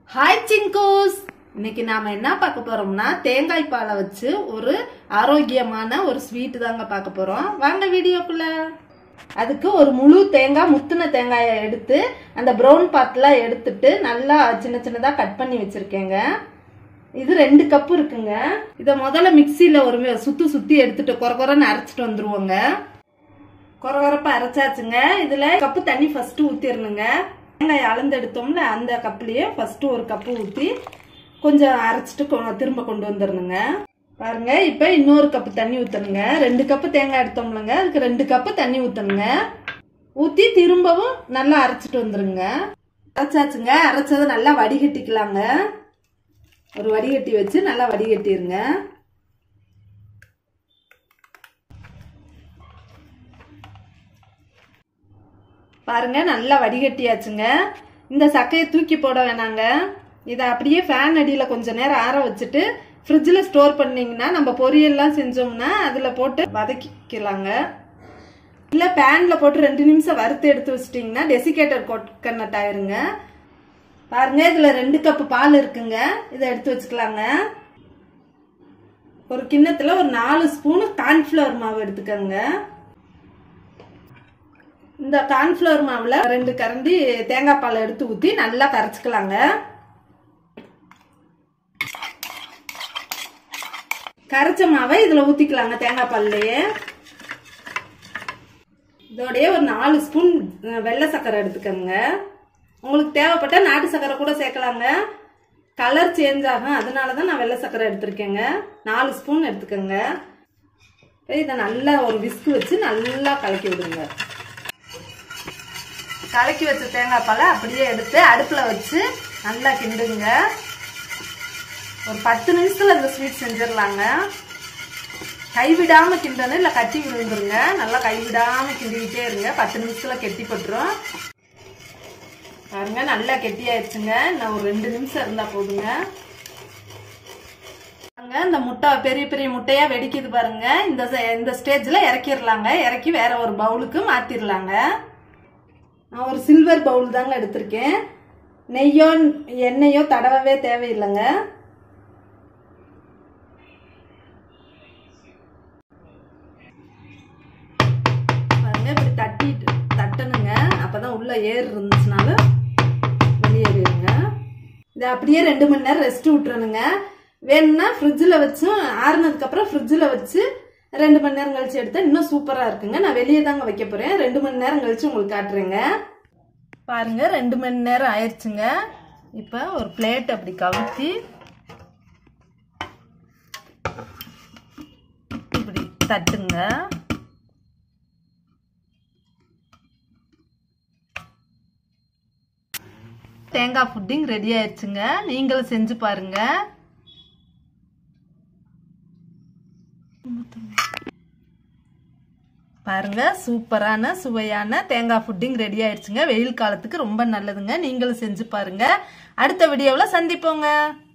hi சிங்கூஸ் இன்னைக்கு நாம என்ன பார்க்க போறோம்னா தேங்காய் பாலை வச்சு ஒரு ஆரோக்கியமான ஒரு ஸ்வீட் தாங்க பார்க்க போறோம் வாங்க வீடியோக்குள்ள அதுக்கு ஒரு முழு தேங்காய் முத்துன தேங்காயை எடுத்து அந்த ப்ரௌன் பார்ட்லாம் எடுத்துட்டு நல்லா சின்ன சின்னதா கட் பண்ணி வச்சிருக்கேங்க இது ரெண்டு கப்பு இருக்குங்க இதை முதல்ல மிக்சியில ஒரு சுத்து சுத்தி எடுத்துட்டு குறை குறைன்னு அரைச்சிட்டு வந்துருவோங்க குறை குறைப்பா அரைச்சாச்சுங்க இதுல கப்பு தண்ணி ஃபர்ஸ்ட் ஊத்திடணுங்க தேங்காய் அளந்து எடுத்தோம்ல அந்த கப்புலயே ஃபர்ஸ்ட் ஒரு கப்பு ஊத்தி கொஞ்சம் அரைச்சிட்டு கொ- திரும்ப கொண்டு வந்துடணுங்க பாருங்க இப்ப இன்னொரு கப்பு தண்ணி ஊத்தணுங்க ரெண்டு கப்பு தேங்காய் எடுத்தோம்லங்க அதுக்கு ரெண்டு கப்பு தண்ணி ஊத்தணுங்க ஊத்தி திரும்பவும் நல்லா அரைச்சிட்டு வந்துருங்க அரைச்சாச்சுங்க அரைச்சதை நல்லா வடிகட்டிக்கலாங்க ஒரு வடிகட்டி வச்சு நல்லா வடிகட்டிருங்க பாருங்க நல்லா வடிகட்டியாச்சுங்க இந்த சக்கையை தூக்கி போட வேணாங்க இதை அப்படியே ஃபேன் அடியில் கொஞ்ச நேரம் ஆற வச்சுட்டு ஃப்ரிட்ஜில் ஸ்டோர் பண்ணீங்கன்னா நம்ம பொரியல்லாம் செஞ்சோம்னா அதில் போட்டு வதக்கிக்கலாங்க இல்லை பேனில் போட்டு ரெண்டு நிமிஷம் வறுத்து எடுத்து வச்சிட்டிங்கன்னா டெசிகேட்டர் கொட்கனட் ஆயிருங்க பாருங்க இதில் ரெண்டு கப்பு பால் இருக்குங்க இதை எடுத்து வச்சுக்கலாங்க ஒரு கிண்ணத்துல ஒரு நாலு ஸ்பூன் கார்ன்ஃப்ளவர் மாவு எடுத்துக்கோங்க இந்த கார்ன்ஃப்ளவர் மாவுல ரெண்டு கரண்டி தேங்காய் பால் எடுத்து ஊத்தி நல்லா கரைச்சிக்கலாங்க கரைச்ச மாவை இதுல ஊத்திக்கலாங்க தேங்காய் பால்லையே இதோடய ஒரு நாலு ஸ்பூன் அஹ், வெள்ளை சர்க்கரை எடுத்துக்கோங்க உங்களுக்கு தேவைப்பட்ட நாட்டு சர்க்கரை கூட சேர்க்கலாங்க கலர் சேஞ்ச் ஆகும் அதனால தான் நான் வெள்ளை சர்க்கரை எடுத்திருக்கேங்க நாலு ஸ்பூன் எடுத்துக்கோங்க இதை நல்லா ஒரு விஸ்கு வச்சு நல்லா கலக்கி விடுங்க கலக்கி வச்ச தேங்காய் பாலை அப்படியே எடுத்து அடுப்பில் வச்சு நல்லா கிண்டுங்க ஒரு பத்து நிமிஷத்துல இந்த ஸ்வீட் செஞ்சிடலாங்க கைவிடாம கிண்டணும் இல்லை கட்டி விழுந்துருங்க நல்லா கைவிடாம கிண்டிக்கிட்டே இருங்க பத்து நிமிஷத்துல கெட்டி போட்டுரும் பாருங்க நல்லா கெட்டி ஆயிடுச்சுங்க இன்னும் ஒரு ரெண்டு நிமிஷம் இருந்தா போதுங்க பாருங்க இந்த முட்டை பெரிய பெரிய முட்டையா வெடிக்குது பாருங்க இந்த ச- இந்த ஸ்டேஜ்ல இறக்கிடலாங்க இறக்கி வேற ஒரு பவுலுக்கு மாத்திரலாங்க நான் ஒரு சில்வர் பவுல் தாங்க எடுத்திருக்கேன் நெய்யோ எண்ணெயோ தடவவே தேவையில்லைங்க பாருங்க இப்படி தட்டிட்டு தட்டணுங்க அப்பதான் உள்ள ஏர் இருந்துச்சுனாலும் வெளியேறிடுங்க இதை அப்படியே ரெண்டு மணி நேரம் ரெஸ்ட் விட்டுறணுங்க வேணும்னா ஃப்ரிட்ஜில் வச்சும் ஆறுனதுக்கு அப்புறம் ஃப்ரிட்ஜில் வச்சு ரெண்டு மணி நேரம் கழிச்சு எடுத்தா இன்னும் சூப்பரா இருக்குங்க நான் வெளியே தாங்க வைக்க போறேன் ரெண்டு மணி நேரம் கழிச்சு உங்களுக்கு காட்டுறேங்க பாருங்க ரெண்டு மணி நேரம் ஆயிடுச்சுங்க இப்போ ஒரு பிளேட் அப்படி கவுத்தி இப்படி தட்டுங்க தேங்காய் புட்டிங் ரெடி ஆயிடுச்சுங்க நீங்களும் செஞ்சு பாருங்க பாருங்க சூப்பரான சுவையான தேங்காய் புட்டிங் ரெடி ஆயிடுச்சுங்க வெயில் காலத்துக்கு ரொம்ப நல்லதுங்க நீங்களும் செஞ்சு பாருங்க அடுத்த வீடியோவில் சந்திப்போங்க